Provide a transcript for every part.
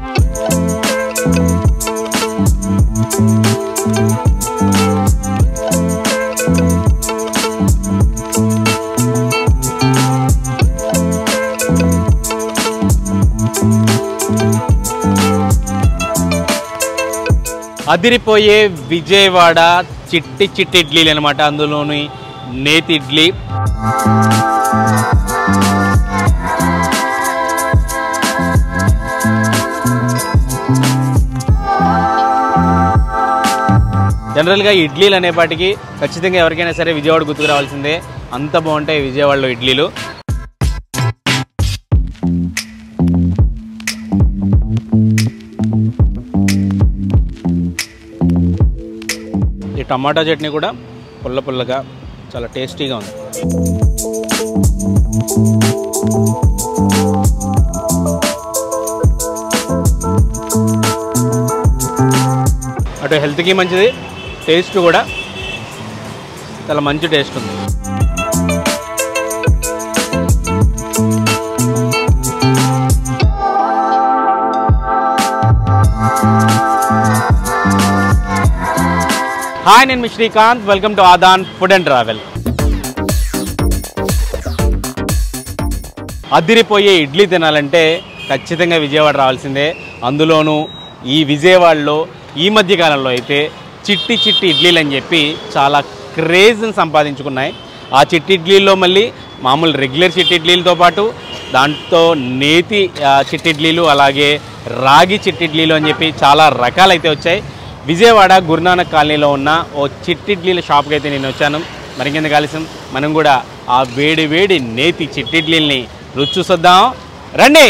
అదిరిపోయే విజయవాడ చిట్టి చిట్టి ఇడ్లీలు అనమాట అందులోని నేతి ఇడ్లీ జనరల్గా ఇడ్లీలు అనేపాటికి ఖచ్చితంగా ఎవరికైనా సరే విజయవాడ గుర్తుకు రావాల్సిందే అంత బాగుంటాయి విజయవాడలో ఇడ్లీలు ఈ టమాటా చట్నీ కూడా పుల్ల పుల్లగా చాలా టేస్టీగా ఉంది అటు హెల్త్కి మంచిది టేస్ట్ కూడా చాలా మంచి టేస్ట్ ఉంది హాయ్ నేను మీ Srikanth welcome to Aadhan food and travel అదిరిపోయే ఇడ్లీ తినాలంటే ఖచ్చితంగా విజయవాడ రావాల్సిందే అందులోనూ ఈ విజయవాడలో ఈ మధ్య కాలంలో అయితే చిట్టి చిట్టి ఇడ్లీలు అని చెప్పి చాలా క్రేజ్ని సంపాదించుకున్నాయి ఆ చిట్టి ఇడ్లీల్లో మళ్ళీ మామూలు రెగ్యులర్ చిట్టి ఇడ్లీలతో పాటు దాంతో నేతి ఆ, చిట్టి ఇడ్లీలు అలాగే రాగి చిట్టి ఇడ్లీలు అని చెప్పి చాలా రకాలైతే వచ్చాయి విజయవాడ గురునానక్ కాలనీలో ఉన్న ఓ చిట్టి ఇడ్లీల షాప్కి అయితే నేను వచ్చాను మరికెందుకు ఆలస్యం మనం కూడా ఆ వేడి వేడి నేతి చిట్టి ఇడ్లీల్ని రుచి చూసొద్దాం రండి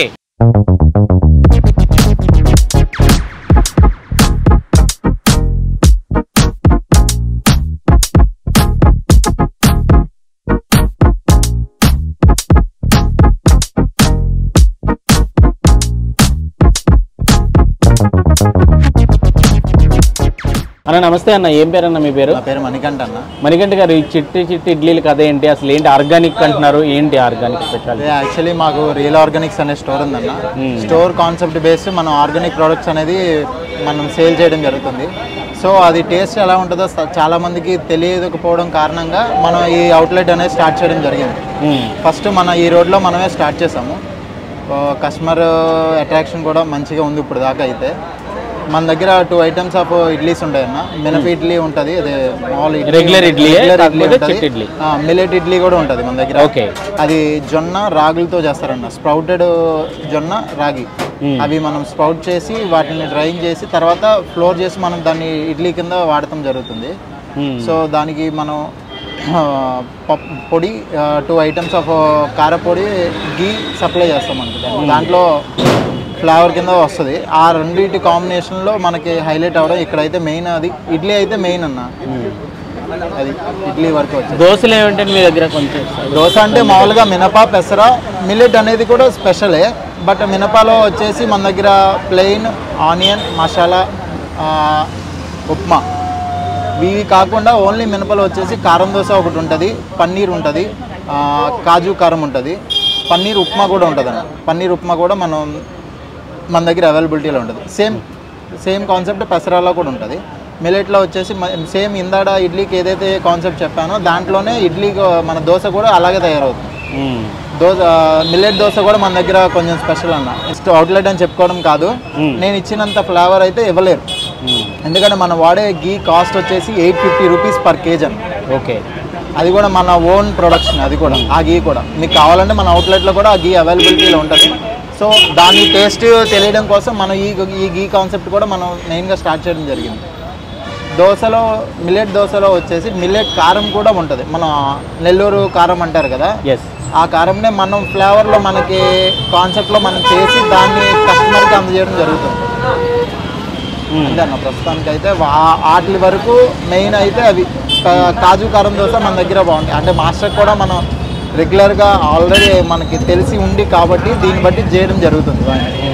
అన్న నమస్తే అన్న ఏం పేరు అన్న మీ పేరు నా పేరు మణికంఠ అన్న మణికంఠ గారు ఈ చిట్టి చిట్టి ఇడ్లీలు కథ ఏంటి అసలు ఏంటి ఆర్గానిక్ అంటున్నారు ఏంటి ఆర్గానిక్ స్పెషాలిటీ అదే యాక్చువల్లీ మాకు రియల్ ఆర్గానిక్స్ అనే స్టోర్ ఉందన్న స్టోర్ కాన్సెప్ట్ బేస్ మనం ఆర్గానిక్ ప్రోడక్ట్స్ అనేది మనం సేల్ చేయడం జరుగుతుంది సో అది టేస్ట్ ఎలా ఉంటుందో స- చాలా మందికి తెలియకపోవడం కారణంగా మనం ఈ అవుట్లెట్ అనేది స్టార్ట్ చేయడం జరిగింది ఫస్ట్ మన ఈ రోడ్లో మనమే స్టార్ట్ చేసాము కస్టమర్ అట్రాక్షన్ కూడా మంచిగా ఉంది ఇప్పుడు దాకా అయితే మన దగ్గర టూ ఐటమ్స్ ఆఫ్ ఇడ్లీస్ ఉంటాయన్న మినప ఇడ్లీ ఉంటుంది అదే మామూలు ఇడ్లీ Regular ఇడ్లీయే, Regular కాకపోతే ఉంటది. చిట్టి ఇడ్లీ. ఆ, మిల్లెట్ ఇడ్లీ కూడా ఉంటుంది మన దగ్గర ఓకే అది జొన్న రాగులతో చేస్తారన్న స్ప్రౌటెడ్ జొన్న రాగి అవి మనం స్ప్రౌట్ చేసి వాటిని డ్రైన్ చేసి తర్వాత ఫ్లోర్ చేసి మనం దాన్ని ఇడ్లీ కింద వాడటం జరుగుతుంది సో దానికి మనం ఆ, పప్ పొడి టూ ఐటమ్స్ ఆఫ్ కారపొడి గీ సప్లై చేస్తాం మనకి దాన్ని. దాంట్లో ఫ్లేవర్ కింద వస్తుంది ఆ రెండింటి కాంబినేషన్లో మనకి హైలైట్ అవ్వడం ఇక్కడైతే మెయిన్ అది ఇడ్లీ అయితే మెయిన్ అన్న అది ఇడ్లీ వరకు వచ్చింది దోశలు ఏమంటే మీ దగ్గర కొంచెం దోశ అంటే మామూలుగా మినప పెసర మిల్లెట్ అనేది కూడా స్పెషలే బట్ మినపలో వచ్చేసి మన దగ్గర ప్లెయిన్ ఆనియన్ మసాలా ఆ, ఉప్మా ఇవి కాకుండా ఓన్లీ మినపలో వచ్చేసి కారం దోశ ఒకటి ఉంటుంది పన్నీర్ ఉంటుంది ఆ, కాజు కారం ఉంటుంది పన్నీర్ ఉప్మా కూడా ఉంటుంది అన్న పన్నీర్ ఉప్మా కూడా మనం మన దగ్గర అవైలబిలిటీలో ఉంటుంది సేమ్ సేమ్ కాన్సెప్ట్ పెసరాలో కూడా ఉంటుంది మిల్లెట్లో వచ్చేసి సేమ్ ఇందాడ ఇడ్లీకి ఏదైతే కాన్సెప్ట్ చెప్పానో దాంట్లోనే ఇడ్లీ మన దోశ కూడా అలాగే తయారవుతుంది దోశ మిల్లెట్ దోశ కూడా మన దగ్గర కొంచెం స్పెషల్ అన్న జస్ట్ అవుట్లెట్ అని చెప్పుకోవడం కాదు నేను ఇచ్చినంత ఫ్లేవర్ అయితే ఇవ్వలేరు ఎందుకంటే మనం వాడే గీ కాస్ట్ వచ్చేసి eight fifty rupees per kg అన్న ఓకే అది కూడా మన ఓన్ ప్రొడక్షన్ అది కూడా ఆ గీ కూడా మీకు కావాలంటే మన అవుట్లెట్లో కూడా ఆ గీ అవైలబిలిటీలో ఉంటుంది సో దాని టేస్ట్ తెలియడం కోసం మనం ఈ ఈ గీ కాన్సెప్ట్ కూడా మనం మెయిన్గా స్టార్ట్ చేయడం జరిగింది దోశలో మిల్లెట్ దోశలో వచ్చేసి మిల్లెట్ కారం కూడా ఉంటుంది మన నెల్లూరు కారం అంటారు కదా ఎస్ ఆ కారంనే మనం ఫ్లేవర్లో మనకి కాన్సెప్ట్లో మనం చేసి దాన్ని కస్టమర్కి అందజేయడం జరుగుతుంది అంతే అన్న ప్రస్తుతానికి అయితే వాటి వరకు మెయిన్ అయితే అవి కా- కాజు కారం దోశ మన దగ్గర బాగుంటాయి అంటే మాస్టర్ కూడా మనం రెగ్యులర్గా ఆల్రెడీ మనకి తెలిసి ఉంది కాబట్టి దీన్ని బట్టి చేయడం జరుగుతుంది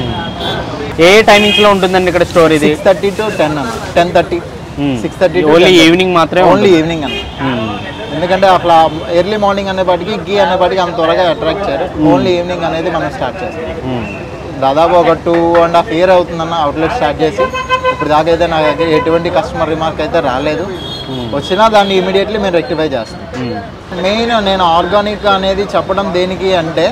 ఏ టైమింగ్స్ లో ఉంటుందండి ఇక్కడ స్టోర్ ఇది సిక్స్ థర్టీ టు టెన్ అన్న ten thirty six thirty only evening మాత్రమే ఓన్లీ ఈవినింగ్ అన్న ఎందుకంటే అట్లా ఎర్లీ మార్నింగ్ అనేపాటికి గీ అనేపాటికి అంత త్వరగా అట్రాక్ట్ చేయరు ఓన్లీ ఈవినింగ్ అనేది మనం స్టార్ట్ చేస్తాం దాదాపు ఒక టూ అండ్ హాఫ్ ఇయర్ అవుతుందన్న అవుట్లెట్ స్టార్ట్ చేసి ఇప్పుడు దాకా అయితే నా దగ్గర ఎటువంటి కస్టమర్ రిమార్క్ అయితే రాలేదు వచ్చినా దాన్ని ఇమీడియట్లీ మేము రెక్టిఫై చేస్తాం మెయిన్ నేను ఆర్గానిక్ అనేది చెప్పడం దేనికి అంటే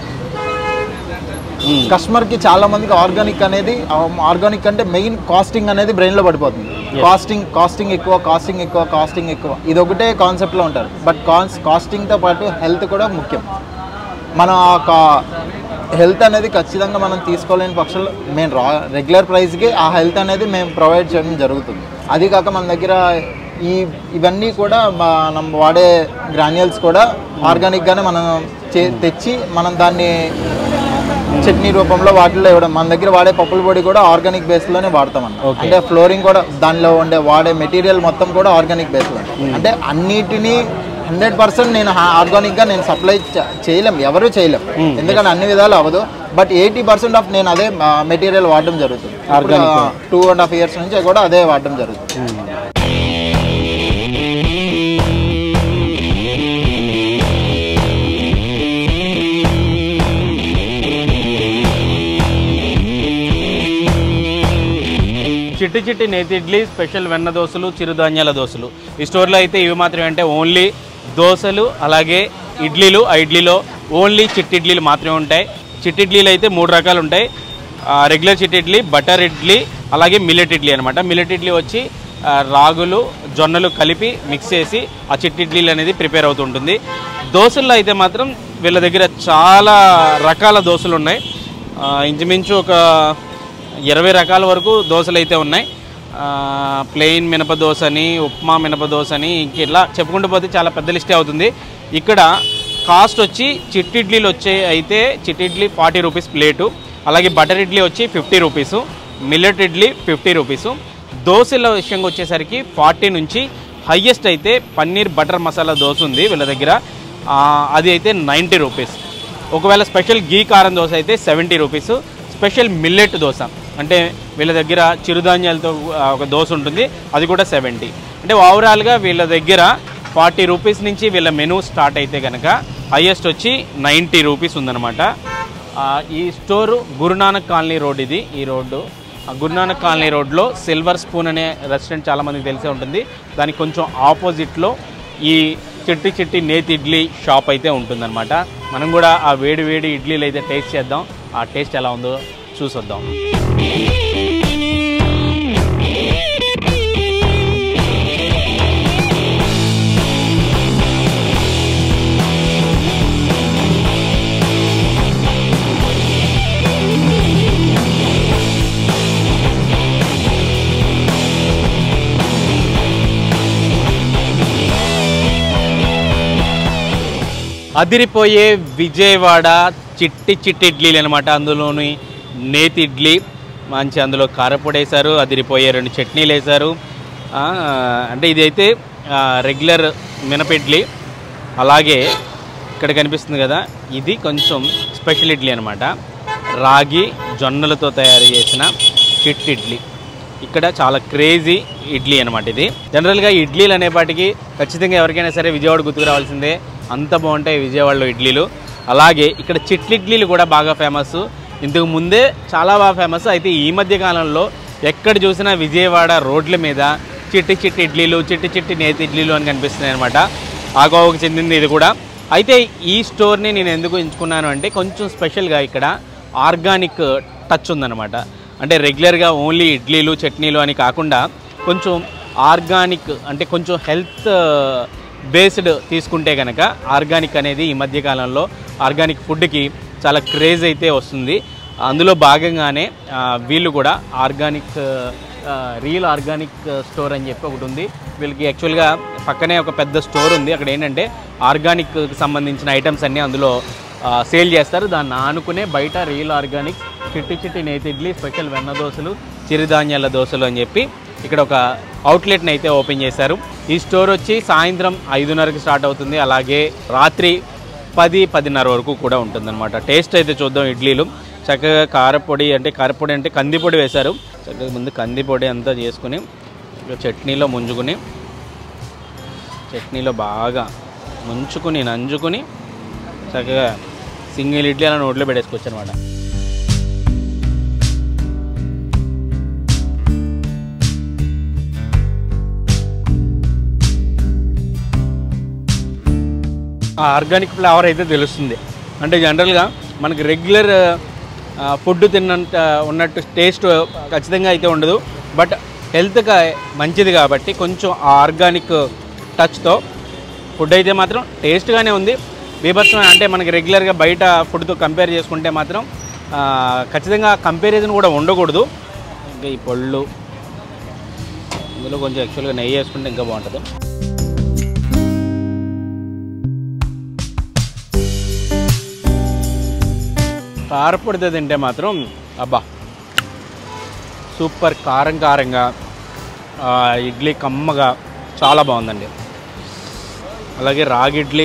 కస్టమర్కి చాలా మందికి ఆర్గానిక్ అనేది ఆర్గానిక్ అంటే మెయిన్ కాస్టింగ్ అనేది బ్రెయిన్లో పడిపోతుంది కాస్టింగ్ కాస్టింగ్ ఎక్కువ కాస్టింగ్ ఎక్కువ కాస్టింగ్ ఎక్కువ ఇది ఒకటే కాన్సెప్ట్లో ఉంటారు బట్ కాన్స్ కాస్టింగ్తో పాటు హెల్త్ కూడా ముఖ్యం మనం ఆ హెల్త్ అనేది ఖచ్చితంగా మనం తీసుకోలేని పక్షంలో మేము రా రెగ్యులర్ ప్రైస్కి ఆ హెల్త్ అనేది మేము ప్రొవైడ్ చేయడం జరుగుతుంది అది కాక మన దగ్గర ఈ ఇవన్నీ కూడా మనం వాడే గ్రాన్యుల్స్ కూడా ఆర్గానిక్గానే మనం చే తెచ్చి మనం దాన్ని చట్నీ రూపంలో వాటిల్లో ఇవ్వడం మన దగ్గర వాడే పప్పుల పొడి కూడా ఆర్గానిక్ బేస్లోనే వాడతామన్న Okay. అంటే ఫ్లోరింగ్ కూడా దానిలో ఉండే వాడే మెటీరియల్ మొత్తం కూడా ఆర్గానిక్ బేస్లో అంటే అన్నిటినీ హండ్రెడ్ పర్సెంట్ నేను ఆర్గానిక్గా నేను సప్లై చేయలేం ఎవరు చేయలేం Hmm. ఎందుకంటే అన్ని విధాలు అవ్వదు బట్ ఎయిటీ పర్సెంట్ ఆఫ్ నేను అదే మెటీరియల్ వాడడం జరుగుతుంది Organic. Two and half years నుంచి కూడా అదే వాడడం జరుగుతుంది చిట్టి చిట్టి నేతి ఇడ్లీ స్పెషల్ వెన్న దోశలు చిరుధాన్యాల దోశలు ఈ స్టోర్లో అయితే ఇవి మాత్రమే అంటే ఓన్లీ దోశలు అలాగే ఇడ్లీలు ఆ ఇడ్లీలో ఓన్లీ చిట్టి ఇడ్లీలు మాత్రమే ఉంటాయి చిట్టి ఇడ్లీలు అయితే మూడు రకాలు ఉంటాయి ఆ, రెగ్యులర్ చిట్టి ఇడ్లీ బటర్ ఇడ్లీ అలాగే మిల్లెట్ ఇడ్లీ అనమాట మిల్లెట్ ఇడ్లీ వచ్చి ఆ, రాగులు జొన్నలు కలిపి మిక్స్ చేసి ఆ చిట్టి ఇడ్లీలు అనేది ప్రిపేర్ అవుతుంటుంది దోశల్లో అయితే మాత్రం వీళ్ళ దగ్గర చాలా రకాల దోశలు ఉన్నాయి ఆ, ఇంచుమించు ఒక ఇరవై రకాల వరకు దోశలు అయితే ఉన్నాయి ఆ, ప్లెయిన్ మినప దోశ అని ఉప్మా మినప దోశ అని ఇంక ఇట్లా చెప్పుకుంటూ పోతే చాలా పెద్ద లిస్టే అవుతుంది ఇక్కడ కాస్ట్ వచ్చి చిట్టి ఇడ్లీలు వచ్చే అయితే చిట్టి ఇడ్లీ ఫార్టీ రూపీస్ ప్లేటు అలాగే బటర్ ఇడ్లీ వచ్చి fifty rupees millet idli fifty rupees దోశల విషయంగా వచ్చేసరికి ఫార్టీ నుంచి హయ్యెస్ట్ అయితే పన్నీర్ బటర్ మసాలా దోశ ఉంది వీళ్ళ దగ్గర ఆ, అది అయితే నైంటీ రూపీస్ ఒకవేళ స్పెషల్ గీ కారం దోశ అయితే seventy rupees special millet dosa అంటే వీళ్ళ దగ్గర చిరుధాన్యాలతో ఆ, ఒక దోశ ఉంటుంది అది కూడా సెవెంటీ అంటే ఓవరాల్గా వీళ్ళ దగ్గర ఫార్టీ రూపీస్ నుంచి వీళ్ళ మెనూ స్టార్ట్ అయితే కనుక హైయెస్ట్ వచ్చి నైంటీ రూపీస్ ఉందన్నమాట ఆ, ఈ స్టోరు గురునానక్ కాలనీ రోడ్ ఇది ఈ రోడ్డు ఆ గురునానక్ కాలనీ రోడ్లో సిల్వర్ స్పూన్ అనే రెస్టారెంట్ చాలామందికి తెలిసే ఉంటుంది దానికి కొంచెం ఆపోజిట్లో ఈ చిట్టి చిట్టి నేతి ఇడ్లీ షాప్ అయితే ఉంటుందన్నమాట మనం కూడా ఆ వేడి వేడి ఇడ్లీలు అయితే టేస్ట్ చేద్దాం ఆ టేస్ట్ ఎలా ఉందో చూసొద్దాం అదిరిపోయే విజయవాడ చిట్టి చిట్టి ఇడ్లీలు అనమాట అందులోని నేతి ఇడ్లీ మంచి అందులో కారపొడి వేశారు అదిరిపోయే రెండు చట్నీలు వేశారు ఆ, అంటే ఇది అయితే రెగ్యులర్ మినప ఇడ్లీ అలాగే ఇక్కడ కనిపిస్తుంది కదా ఇది కొంచెం స్పెషల్ ఇడ్లీ అనమాట రాగి జొన్నలతో తయారు చేసిన చిట్టి ఇడ్లీ ఇక్కడ చాలా క్రేజీ ఇడ్లీ అనమాట ఇది జనరల్గా ఇడ్లీలు అనేపాటికి ఖచ్చితంగా ఎవరికైనా సరే విజయవాడ గుర్తుకు రావాల్సిందే అంత బాగుంటాయి విజయవాడలో ఇడ్లీలు అలాగే ఇక్కడ చిట్లి ఇడ్లీలు కూడా బాగా ఫేమస్ ఇంతకు ముందే చాలా బాగా ఫేమస్ అయితే ఈ మధ్య కాలంలో ఎక్కడ చూసినా విజయవాడ రోడ్ల మీద చిట్టి చిట్టి ఇడ్లీలు చిట్టి చిట్టి నేతి ఇడ్లీలు అని కనిపిస్తున్నాయి అనమాట ఆ కోవకు చెందింది ఇది కూడా అయితే ఈ స్టోర్ని నేను ఎందుకు ఎంచుకున్నాను అంటే కొంచెం స్పెషల్గా ఇక్కడ ఆర్గానిక్ టచ్ ఉందన్నమాట అంటే రెగ్యులర్గా ఓన్లీ ఇడ్లీలు చట్నీలు అని కాకుండా కొంచెం ఆర్గానిక్ అంటే కొంచెం హెల్త్ బేస్డ్ తీసుకుంటే కనుక ఆర్గానిక్ అనేది ఈ మధ్య కాలంలో ఆర్గానిక్ ఫుడ్కి చాలా క్రేజ్ అయితే వస్తుంది అందులో భాగంగానే ఆ, వీళ్ళు కూడా ఆర్గానిక్ రియల్ ఆర్గానిక్ స్టోర్ అని చెప్పి ఒకటి ఉంది వీళ్ళకి యాక్చువల్గా పక్కనే ఒక పెద్ద స్టోర్ ఉంది అక్కడ ఏంటంటే ఆర్గానిక్ సంబంధించిన ఐటమ్స్ అన్నీ అందులో సేల్ చేస్తారు దాన్ని ఆనుకునే బయట రియల్ ఆర్గానిక్ చిట్టి చిట్టి నేతి ఇడ్లీ స్పెషల్ వెన్న దోశలు చిరుధాన్యాల దోశలు అని చెప్పి ఇక్కడ ఒక అవుట్లెట్ని అయితే ఓపెన్ చేశారు ఈ స్టోర్ వచ్చి సాయంత్రం ఐదున్నరకి స్టార్ట్ అవుతుంది అలాగే రాత్రి పది పదిన్నర వరకు కూడా ఉంటుందన్నమాట టేస్ట్ అయితే చూద్దాం ఇడ్లీలు చక్కగా కారపొడి అంటే కారపొడి అంటే కందిపొడి వేశారు చక్కగా ముందు కందిపొడి అంతా చేసుకుని ఇక చట్నీలో ముంజుకుని చట్నీలో బాగా ముంచుకుని నంజుకుని చక్కగా సింగిల్ ఇడ్లీ అలా నోట్లో పెట్టేసుకోవచ్చు అనమాట ఆ ఆర్గానిక్ ఫ్లేవర్ అయితే తెలుస్తుంది అంటే జనరల్గా మనకి రెగ్యులర్ ఫుడ్ తిన్నంత ఉన్నట్టు టేస్ట్ ఖచ్చితంగా అయితే ఉండదు బట్ హెల్త్గా మంచిది కాబట్టి కొంచెం ఆ ఆర్గానిక్ టచ్తో ఫుడ్ అయితే మాత్రం టేస్ట్గానే ఉంది బీభత్సమైన అంటే మనకి రెగ్యులర్గా బయట ఫుడ్తో కంపేర్ చేసుకుంటే మాత్రం ఆ, ఖచ్చితంగా కంపారిజన్ కూడా ఉండకూడదు ఇంకా ఈ పళ్ళు ఇందులో కొంచెం యాక్చువల్గా నెయ్యి వేసుకుంటే ఇంకా బాగుంటుంది కారపొడితో తింటే మాత్రం అబ్బా సూపర్ కారం కారంగా ఆ, ఇడ్లీ కమ్మగా చాలా బాగుందండి అలాగే రాగి ఇడ్లీ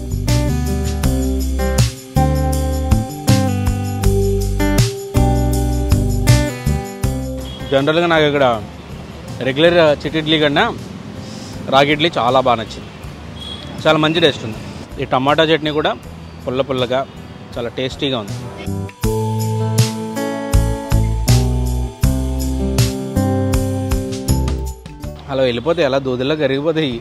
జనరల్గా నాకు ఇక్కడ రెగ్యులర్ చిట్ ఇడ్లీ కన్నా రాగి ఇడ్లీ చాలా బాగా నచ్చింది చాలా మంచి టేస్ట్ ఉంది ఈ టమాటా చట్నీ కూడా పుల్ల పుల్లగా చాలా టేస్టీగా ఉంది అలా వెళ్ళిపోతే ఎలా దూదిలో కరిగిపోతాయి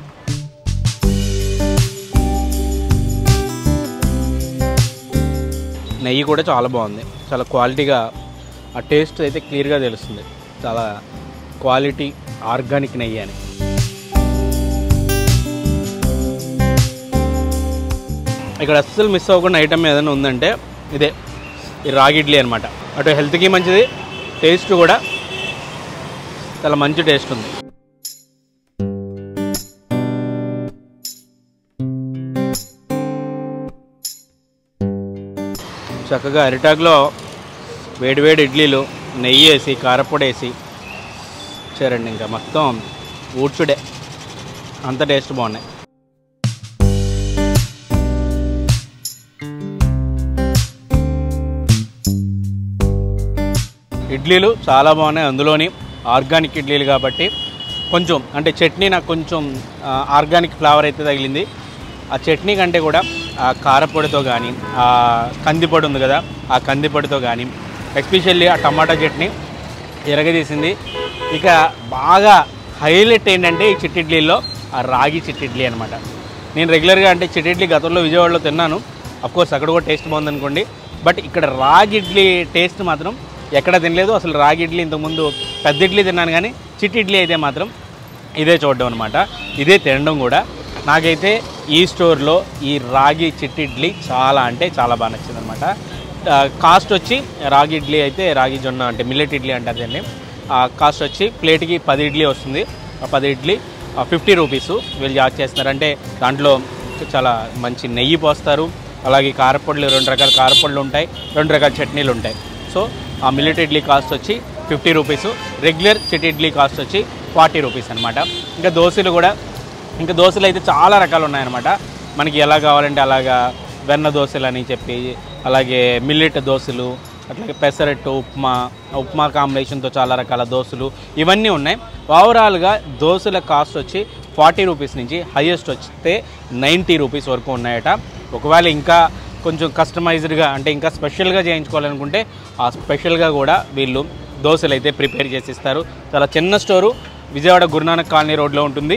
నెయ్యి కూడా చాలా బాగుంది చాలా క్వాలిటీగా ఆ టేస్ట్ అయితే క్లియర్గా తెలుస్తుంది చాలా క్వాలిటీ ఆర్గానిక్ నెయ్యి అని ఇక్కడ అస్సలు మిస్ అవ్వకుండా ఐటమ్ ఏదైనా ఉందంటే ఇదే ఈ రాగి ఇడ్లీ అనమాట అటు హెల్త్కి మంచిది టేస్ట్ కూడా చాలా మంచి టేస్ట్ ఉంది చక్కగా అరిటాకులో వేడివేడి ఇడ్లీలు నెయ్యి వేసి కారపొడి వేసి చేరండి ఇంకా మొత్తం ఊడ్చుడే అంత టేస్ట్ బాగున్నాయి ఇడ్లీలు చాలా బాగున్నాయి అందులోని ఆర్గానిక్ ఇడ్లీలు కాబట్టి కొంచెం అంటే చట్నీ నాకు కొంచెం ఆ, ఆర్గానిక్ ఫ్లేవర్ అయితే తగిలింది ఆ చట్నీ కంటే కూడా ఆ కారపొడితో కానీ ఆ కందిపొడి ఉంది కదా ఆ కందిపొడితో కానీ ఎస్పెషల్లీ ఆ టమాటా చట్నీ ఎరగదీసింది ఇక బాగా హైలైట్ ఏంటంటే ఈ చిట్టిడ్లీలో ఆ రాగి చిట్టిడ్లీ అనమాట నేను రెగ్యులర్గా అంటే చిట్టిడ్లీ గతంలో విజయవాడలో తిన్నాను కోర్స్ అక్కడ కూడా టేస్ట్ బాగుందనుకోండి బట్ ఇక్కడ రాగి ఇడ్లీ టేస్ట్ మాత్రం ఎక్కడ తినలేదు అసలు రాగి ఇడ్లీ ఇంతకుముందు పెద్ద ఇడ్లీ తిన్నాను కానీ చిట్టి ఇడ్లీ అయితే మాత్రం ఇదే చూడడం అనమాట ఇదే తినడం కూడా నాకైతే ఈ స్టోర్లో ఈ రాగి చిట్టి ఇడ్లీ చాలా అంటే చాలా బాగా నచ్చింది అనమాట కాస్ట్ వచ్చి రాగి ఇడ్లీ అయితే రాగి జొన్న అంటే మిల్లెట్ ఇడ్లీ అంటారు దీన్ని ఆ కాస్ట్ వచ్చి ప్లేట్కి పది ఇడ్లీ వస్తుంది ఆ పది ఇడ్లీ ఫిఫ్టీ రూపీస్ వీళ్ళు చార్జ్ చేస్తున్నారు అంటే దాంట్లో చాలా మంచి నెయ్యి పోస్తారు అలాగే కారపొడులు రెండు రకాల కారపొడులు ఉంటాయి రెండు రకాల చట్నీలు ఉంటాయి సో ఆ మిల్లెట్ ఇడ్లీ కాస్ట్ వచ్చి ఫిఫ్టీ రూపీస్ రెగ్యులర్ చిట్ ఇడ్లీ కాస్ట్ వచ్చి ఫార్టీ రూపీస్ అనమాట ఇంకా దోశలు కూడా ఇంకా దోశలు అయితే చాలా రకాలు ఉన్నాయన్నమాట మనకి ఎలా కావాలంటే అలాగా వెన్న దోశలు అని చెప్పి అలాగే మిల్లెట్ దోశలు అట్లాగే పెసరట్టు ఉప్మా ఉప్మా కాంబినేషన్తో చాలా రకాల దోశలు ఇవన్నీ ఉన్నాయి ఓవరాల్గా దోశల కాస్ట్ వచ్చి ఫార్టీ రూపీస్ నుంచి హైయెస్ట్ వస్తే నైంటీ రూపీస్ వరకు ఉన్నాయట ఒకవేళ ఇంకా కొంచెం కస్టమైజ్డ్గా అంటే ఇంకా స్పెషల్గా చేయించుకోవాలనుకుంటే ఆ స్పెషల్గా కూడా వీళ్ళు దోశలు అయితే ప్రిపేర్ చేసి ఇస్తారు చాలా చిన్న స్టోరు విజయవాడ గురునానక్ కాలనీ రోడ్లో ఉంటుంది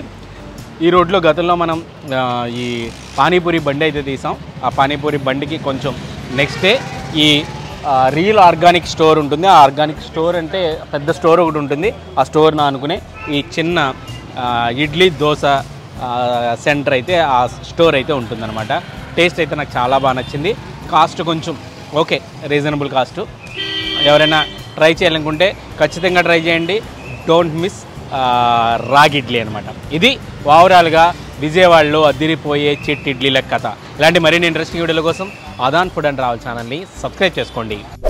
ఈ రోడ్లో గతంలో మనం ఆ, ఈ పానీపూరి బండి అయితే తీసాం ఆ పానీపూరి బండికి కొంచెం నెక్స్ట్ డే ఈ ఆ, రియల్ ఆర్గానిక్ స్టోర్ ఉంటుంది ఆ ఆర్గానిక్ స్టోర్ అంటే పెద్ద స్టోర్ ఒకటి ఉంటుంది ఆ స్టోర్ అనుకునే ఈ చిన్న ఆ, ఇడ్లీ దోశ ఆ, సెంటర్ అయితే ఆ స్టోర్ అయితే ఉంటుందన్నమాట టేస్ట్ అయితే నాకు చాలా బాగా నచ్చింది కాస్ట్ కొంచెం ఓకే రీజనబుల్ కాస్ట్ ఎవరైనా ట్రై చేయాలనుకుంటే ఖచ్చితంగా ట్రై చేయండి డోంట్ మిస్ రాగి ఇడ్లీ అనమాట ఇది ఓవరాల్గా విజయవాడలో అదిరిపోయే చిట్ ఇడ్లీల కథ ఇలాంటి మరిన్ని ఇంట్రెస్టింగ్ వీడియోల కోసం ఆదాన్ ఫుడ్ అండ్ ట్రావెల్ ఛానల్ని సబ్స్క్రైబ్ చేసుకోండి